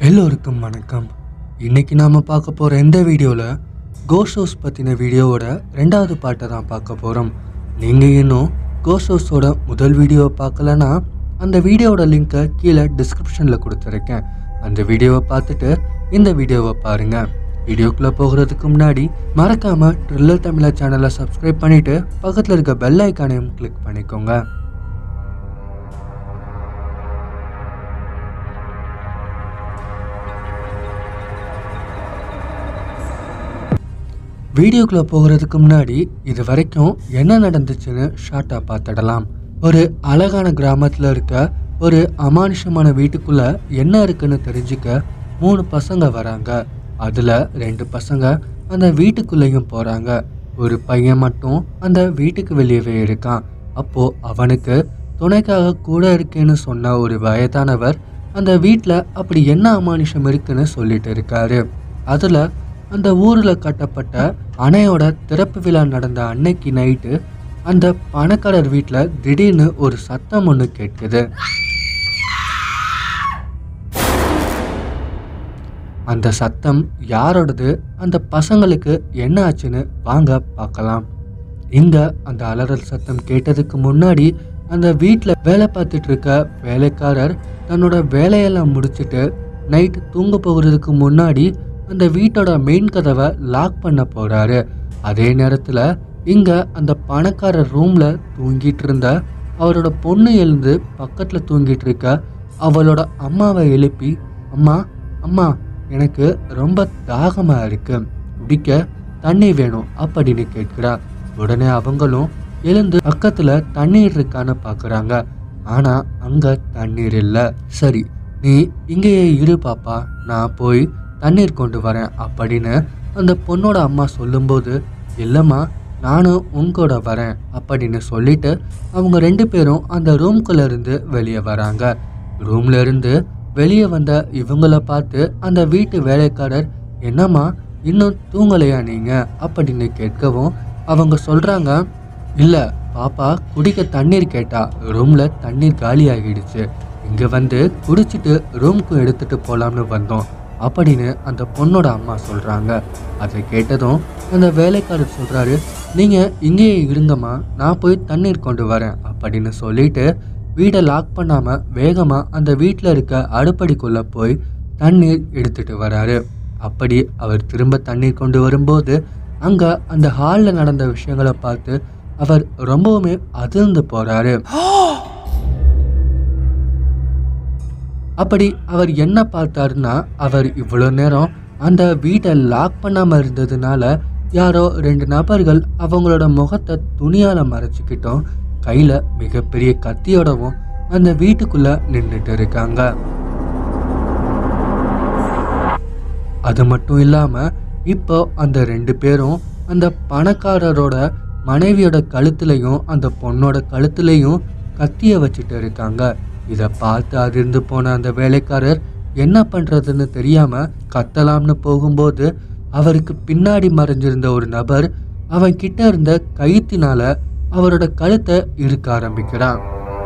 எல்லோருக்கும் வணக்கம் இன்னைக்கு நாம பார்க்க போற இந்த வீடியோவில் கோஸ்ட் ஹவுஸ் பற்றின வீடியோவோட ரெண்டாவது பாட்டை தான் பார்க்க போகிறோம் நீங்கள் இன்னும் கோஸ்ட் ஹவுஸோட முதல் வீடியோவை பார்க்கலனா அந்த வீடியோவோட லிங்க்கை கீழே டிஸ்கிரிப்ஷனில் கொடுத்துருக்கேன் அந்த வீடியோவை பார்த்துட்டு இந்த வீடியோவை பாருங்க வீடியோக்குள்ளே போகிறதுக்கு முன்னாடி மறக்காம ட்ரில்லர் தமிழா சேனலை சப்ஸ்கிரைப் பண்ணிட்டு பக்கத்தில் இருக்க பெல் ஐக்கானையும் கிளிக் பண்ணிக்கோங்க வீடியோக்குள்ளே போகிறதுக்கு முன்னாடி இது வரைக்கும் என்ன நடந்துச்சுன்னு ஷார்ட்டாக பார்த்துடலாம் ஒரு அழகான கிராமத்தில் இருக்க ஒரு அமானுஷமான வீட்டுக்குள்ள என்ன இருக்குன்னு தெரிஞ்சுக்க மூணு பசங்க வராங்க அதில் ரெண்டு பசங்க அந்த வீட்டுக்குள்ளேயும் போகிறாங்க ஒரு பையன் மட்டும் அந்த வீட்டுக்கு வெளியவே இருக்கான் அப்போ அவனுக்கு துணைக்காக கூட இருக்கேன்னு சொன்ன ஒரு வயதானவர் அந்த வீட்டில் அப்படி என்ன அமானுஷம் இருக்குன்னு சொல்லிட்டு இருக்காரு அதில் அந்த ஊரில் கட்டப்பட்ட அணையோட திறப்பு விழா நடந்த அன்னைக்கு நைட்டு அந்த பணக்காரர் வீட்டில் திடீர்னு ஒரு சத்தம் ஒன்று கேட்குது அந்த சத்தம் யாரோடது அந்த பசங்களுக்கு என்ன ஆச்சுன்னு வாங்க பார்க்கலாம் இங்க அந்த அலறல் சத்தம் கேட்டதுக்கு முன்னாடி அந்த வீட்டில் வேலை பார்த்துட்டு இருக்க வேலைக்காரர் தன்னோட வேலையெல்லாம் முடிச்சிட்டு நைட் தூங்க போகிறதுக்கு முன்னாடி அந்த வீட்டோட மெயின் கதவை லாக் பண்ண போறாரு அதே நேரத்தில் இங்க அந்த பணக்காரர் ரூம்ல தூங்கிட்டு இருந்த அவரோட பொண்ணு எழுந்து பக்கத்துல தூங்கிட்டு இருக்க அவளோட அம்மாவை எழுப்பி அம்மா அம்மா எனக்கு ரொம்ப தாகமா இருக்கு குடிக்க தண்ணி வேணும் அப்படின்னு கேட்கிறா உடனே அவங்களும் எழுந்து பக்கத்துல தண்ணீர் இருக்கான்னு பாக்குறாங்க ஆனா அங்க தண்ணீர் இல்ல சரி நீ இங்கேயே இரு பாப்பா நான் போய் தண்ணீர் கொண்டு வரேன் அப்படின்னு அந்த பொண்ணோட அம்மா சொல்லும்போது இல்லைம்மா நானும் உங்களோட வரேன் அப்படின்னு சொல்லிட்டு அவங்க ரெண்டு பேரும் அந்த ரூம்குள்ள இருந்து வெளியே வராங்க ரூம்ல இருந்து வெளியே வந்த இவங்கள பார்த்து அந்த வீட்டு வேலைக்காரர் என்னம்மா இன்னும் தூங்கலையா நீங்க அப்படின்னு கேட்கவும் அவங்க சொல்றாங்க இல்ல பாப்பா குடிக்க தண்ணீர் கேட்டா ரூம்ல தண்ணீர் காலி ஆகிடுச்சு இங்க வந்து குடிச்சிட்டு ரூம்க்கு எடுத்துட்டு போலாம்னு வந்தோம் அப்படின்னு அந்த பொண்ணோட அம்மா சொல்றாங்க அதை கேட்டதும் அந்த வேலைக்காரர் சொல்றாரு நீங்க இங்கேயே இருங்கம்மா நான் போய் தண்ணீர் கொண்டு வரேன் அப்படின்னு சொல்லிட்டு வீடை லாக் பண்ணாம வேகமா அந்த வீட்டில் இருக்க அடுப்படிக்குள்ள போய் தண்ணீர் எடுத்துட்டு வராரு அப்படி அவர் திரும்ப தண்ணீர் கொண்டு வரும்போது அங்க அந்த ஹாலில் நடந்த விஷயங்களை பார்த்து அவர் ரொம்பவுமே அதிர்ந்து போறாரு அப்படி அவர் என்ன பார்த்தாருன்னா அவர் இவ்வளோ நேரம் அந்த வீட்டை லாக் பண்ணாம இருந்ததுனால யாரோ ரெண்டு நபர்கள் அவங்களோட முகத்தை துணியால மறைச்சிக்கிட்டோம் கையில மிகப்பெரிய கத்தியோடவும் அந்த வீட்டுக்குள்ள நின்றுட்டு இருக்காங்க அது மட்டும் இல்லாம இப்போ அந்த ரெண்டு பேரும் அந்த பணக்காரரோட மனைவியோட கழுத்துலையும் அந்த பொண்ணோட கழுத்துலையும் கத்திய வச்சுட்டு இருக்காங்க இதை பார்த்து அதிர்ந்து போன அந்த வேலைக்காரர் என்ன பண்றதுன்னு தெரியாம கத்தலாம்னு போகும்போது அவருக்கு பின்னாடி மறைஞ்சிருந்த ஒரு நபர் அவன் கிட்ட இருந்த கயித்தினால அவரோட கழுத்தை இழுக்க ஆரம்பிக்கிறான்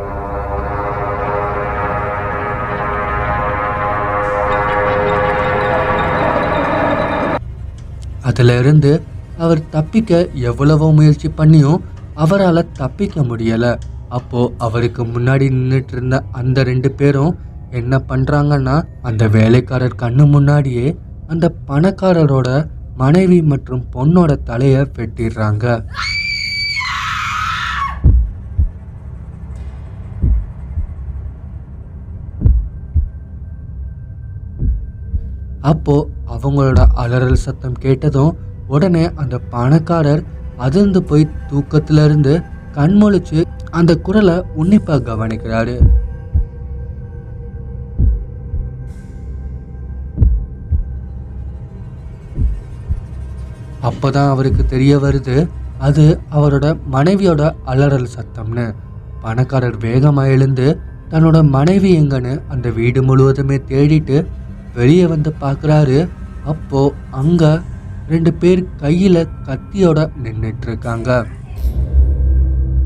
அதுல இருந்து அவர் தப்பிக்க எவ்வளவோ முயற்சி பண்ணியும் அவரால் தப்பிக்க முடியல அப்போ அவருக்கு முன்னாடி நின்றுட்டு இருந்த அந்த ரெண்டு பேரும் என்ன பண்றாங்கன்னா அந்த வேலைக்காரர் கண்ணு முன்னாடியே அந்த பணக்காரரோட மனைவி மற்றும் பொண்ணோட தலையை வெட்டிடுறாங்க அப்போ அவங்களோட அலறல் சத்தம் கேட்டதும் உடனே அந்த பணக்காரர் அதிர்ந்து போய் தூக்கத்துல இருந்து கண்மொழிச்சு அந்த குரலை உன்னிப்பா கவனிக்கிறாரு அப்போதான் அவருக்கு தெரிய வருது அது அவரோட மனைவியோட அலறல் சத்தம்னு பணக்காரர் வேகமா எழுந்து தன்னோட மனைவி எங்கன்னு அந்த வீடு முழுவதுமே தேடிட்டு வெளியே வந்து பார்க்குறாரு அப்போ அங்க ரெண்டு பேர் கையில கத்தியோட நின்றுட்டு இருக்காங்க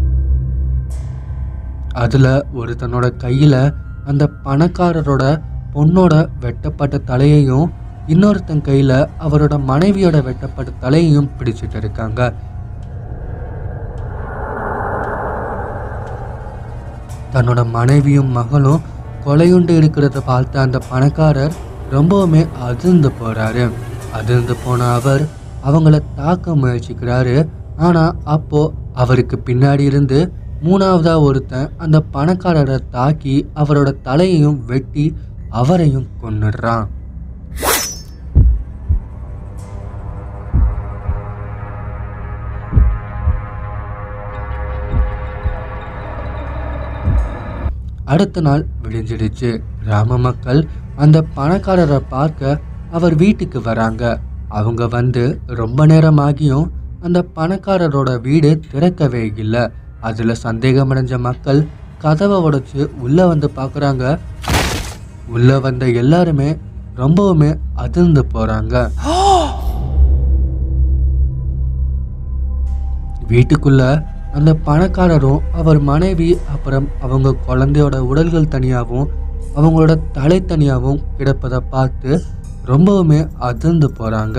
அதுல ஒருத்தனோட கையில அந்த பணக்காரரோட பொண்ணோட வெட்டப்பட்ட தலையையும் இன்னொருத்தன் கையில அவரோட மனைவியோட வெட்டப்பட்ட தலையையும் பிடிச்சிட்டு இருக்காங்க தன்னோட மனைவியும் மகளும் கொலையுண்டு இருக்கிறத பார்த்த அந்த பணக்காரர் ரொம்பவுமே அதிர்ந்து போறாரு அதிர்ந்து போன அவர் அவங்கள தாக்க முயற்சிக்கிறாரு ஆனா அப்போ அவருக்கு பின்னாடி இருந்து மூணாவதா ஒருத்தன் அந்த பணக்காரரை தாக்கி அவரோட தலையையும் வெட்டி அவரையும் கொன்னுடுறான் அடுத்த நாள் விடிஞ்சிடுச்சு கிராம மக்கள் அந்த பணக்காரரை பார்க்க அவர் வீட்டுக்கு வராங்க அவங்க வந்து ரொம்ப நேரமாகியும் அந்த பணக்காரரோட வீடு திறக்கவே இல்லை அதில் சந்தேகமடைஞ்ச மக்கள் கதவை உடைச்சு உள்ளே வந்து பார்க்குறாங்க உள்ளே வந்த எல்லாருமே ரொம்பவுமே அதிர்ந்து போகிறாங்க வீட்டுக்குள்ள அந்த பணக்காரரும் அவர் மனைவி அப்புறம் அவங்க குழந்தையோட உடல்கள் தனியாகவும் அவங்களோட தலை தனியாகவும் கிடப்பதை பார்த்து ரொம்பவுமே அதிர்ந்து போகிறாங்க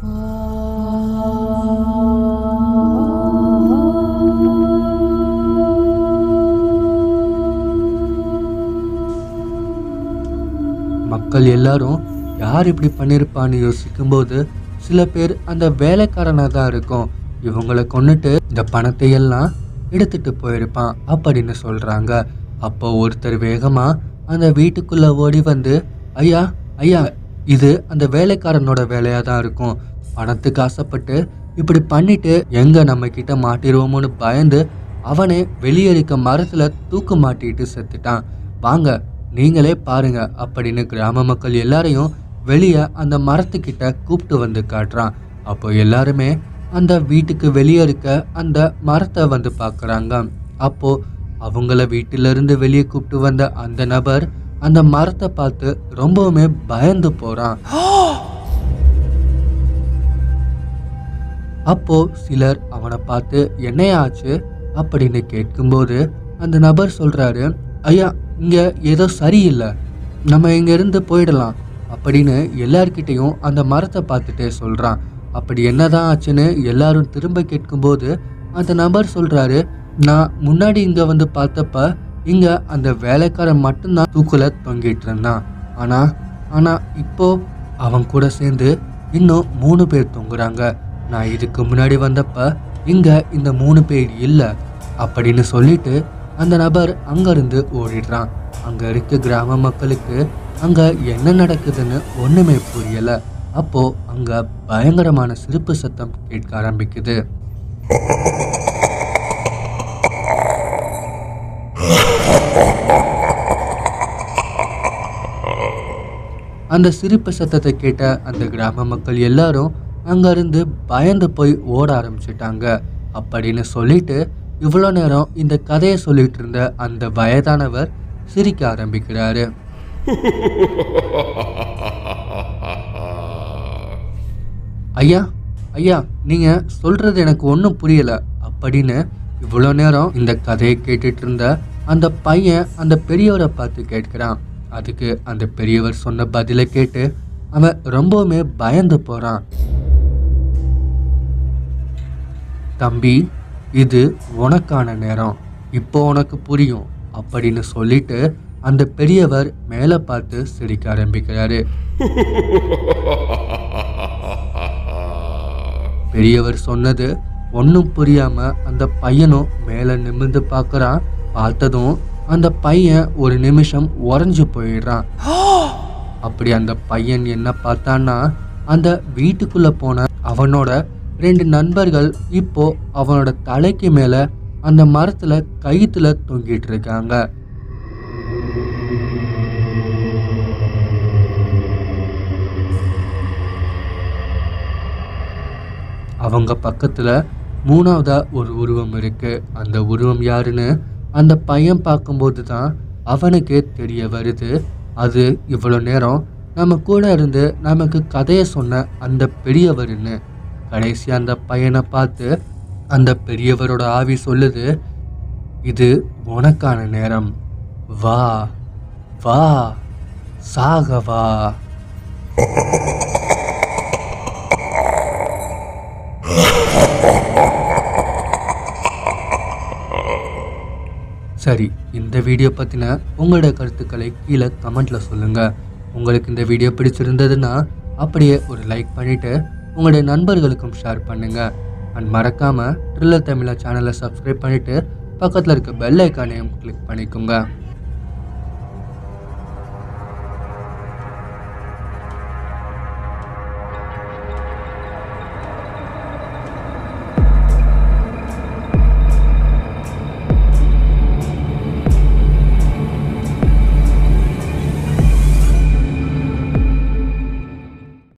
மக்கள் எல்லாரும் யார் இப்படி பண்ணியிருப்பான்னு யோசிக்கும்போது சில பேர் அந்த வேலைக்காரனாக தான் இருக்கும் இவங்களை கொன்னுட்டு இந்த பணத்தை எல்லாம் எடுத்துட்டு போயிருப்பான் அப்படின்னு சொல்றாங்க அப்போ ஒருத்தர் வேகமா அந்த வீட்டுக்குள்ள ஓடி வந்து ஐயா ஐயா இது அந்த வேலைக்காரனோட வேலையா தான் இருக்கும் பணத்துக்கு ஆசைப்பட்டு இப்படி பண்ணிட்டு எங்க நம்ம கிட்ட மாட்டிடுவோமோன்னு பயந்து அவனே வெளியே இருக்க மரத்துல தூக்கு மாட்டிட்டு செத்துட்டான் வாங்க நீங்களே பாருங்க அப்படின்னு கிராம மக்கள் எல்லாரையும் வெளியே அந்த மரத்துக்கிட்ட கூப்பிட்டு வந்து காட்டுறான் அப்போ எல்லாருமே அந்த வீட்டுக்கு வெளியே இருக்க அந்த மரத்தை வந்து பார்க்குறாங்க அப்போ அவங்கள வீட்டிலிருந்து வெளியே கூப்பிட்டு வந்த அந்த நபர் அந்த மரத்தை பார்த்து ரொம்பவுமே பயந்து போறான் அப்போ சிலர் அவனை பார்த்து என்னையா ஆச்சு அப்படின்னு கேட்கும்போது அந்த நபர் சொல்றாரு ஐயா இங்க ஏதோ சரியில்லை நம்ம இங்க இருந்து போயிடலாம் அப்படின்னு எல்லார்கிட்டையும் அந்த மரத்தை பார்த்துட்டே சொல்றான் அப்படி என்னதான் ஆச்சுன்னு எல்லாரும் திரும்ப கேட்கும்போது அந்த நபர் சொல்றாரு நான் முன்னாடி இங்க வந்து பார்த்தப்ப இங்க அந்த வேலைக்காரன் மட்டும்தான் தூக்குல தொங்கிட்டு இருந்தான் ஆனா ஆனா இப்போ அவன் கூட சேர்ந்து இன்னும் மூணு பேர் தொங்குறாங்க நான் இதுக்கு முன்னாடி வந்தப்ப இங்க இந்த மூணு பேர் இல்ல அப்படின்னு சொல்லிட்டு அந்த நபர் அங்கிருந்து ஓடிடுறான் அங்க இருக்க கிராம மக்களுக்கு அங்க என்ன நடக்குதுன்னு ஒண்ணுமே புரியல அப்போ அங்க பயங்கரமான சிரிப்பு சத்தம் கேட்க ஆரம்பிக்குது அந்த சிரிப்பு சத்தத்தை கேட்ட அந்த கிராம மக்கள் எல்லாரும் அங்கிருந்து பயந்து போய் ஓட ஆரம்பிச்சிட்டாங்க அப்படின்னு சொல்லிட்டு இவ்வளோ நேரம் இந்த கதையை சொல்லிட்டு இருந்த அந்த வயதானவர் சிரிக்க ஆரம்பிக்கிறாரு ஐயா ஐயா நீங்க சொல்றது எனக்கு ஒன்றும் புரியல அப்படின்னு இவ்வளோ நேரம் இந்த கதையை கேட்டுட்டு இருந்த அந்த பையன் அந்த பெரியவரை பார்த்து கேட்கிறான் அதுக்கு அந்த பெரியவர் சொன்ன பதிலை கேட்டு அவன் ரொம்பவுமே பயந்து போறான் தம்பி இது உனக்கான நேரம் இப்போ உனக்கு புரியும் அப்படின்னு சொல்லிட்டு அந்த பெரியவர் மேலே பார்த்து சிரிக்க ஆரம்பிக்கிறாரு பெரியவர் சொன்னது ஒன்றும் புரியாம அந்த பையனும் மேலே நிமிர்ந்து பார்க்கறான் பார்த்ததும் அந்த பையன் ஒரு நிமிஷம் உறைஞ்சு போயிடுறான் அப்படி அந்த பையன் என்ன பார்த்தான்னா அந்த வீட்டுக்குள்ள போன அவனோட ரெண்டு நண்பர்கள் இப்போ அவனோட தலைக்கு மேல அந்த மரத்துல கயித்துல தொங்கிட்டு இருக்காங்க அவங்க பக்கத்துல மூணாவதா ஒரு உருவம் இருக்கு அந்த உருவம் யாருன்னு அந்த பையன் பார்க்கும்போது தான் அவனுக்கு தெரிய வருது அது இவ்வளோ நேரம் நம்ம கூட இருந்து நமக்கு கதையை சொன்ன அந்த பெரியவர்னு கடைசி அந்த பையனை பார்த்து அந்த பெரியவரோட ஆவி சொல்லுது இது உனக்கான நேரம் வா வா சாகவா சரி இந்த வீடியோ பற்றின உங்களோட கருத்துக்களை கீழே கமெண்ட்டில் சொல்லுங்கள் உங்களுக்கு இந்த வீடியோ பிடிச்சிருந்ததுன்னா அப்படியே ஒரு லைக் பண்ணிவிட்டு உங்களுடைய நண்பர்களுக்கும் ஷேர் பண்ணுங்கள் அண்ட் மறக்காமல் ட்ரில்லர் தமிழா சேனலை சப்ஸ்கிரைப் பண்ணிவிட்டு பக்கத்தில் இருக்க பெல் ஐக்கானையும் கிளிக் பண்ணிக்கோங்க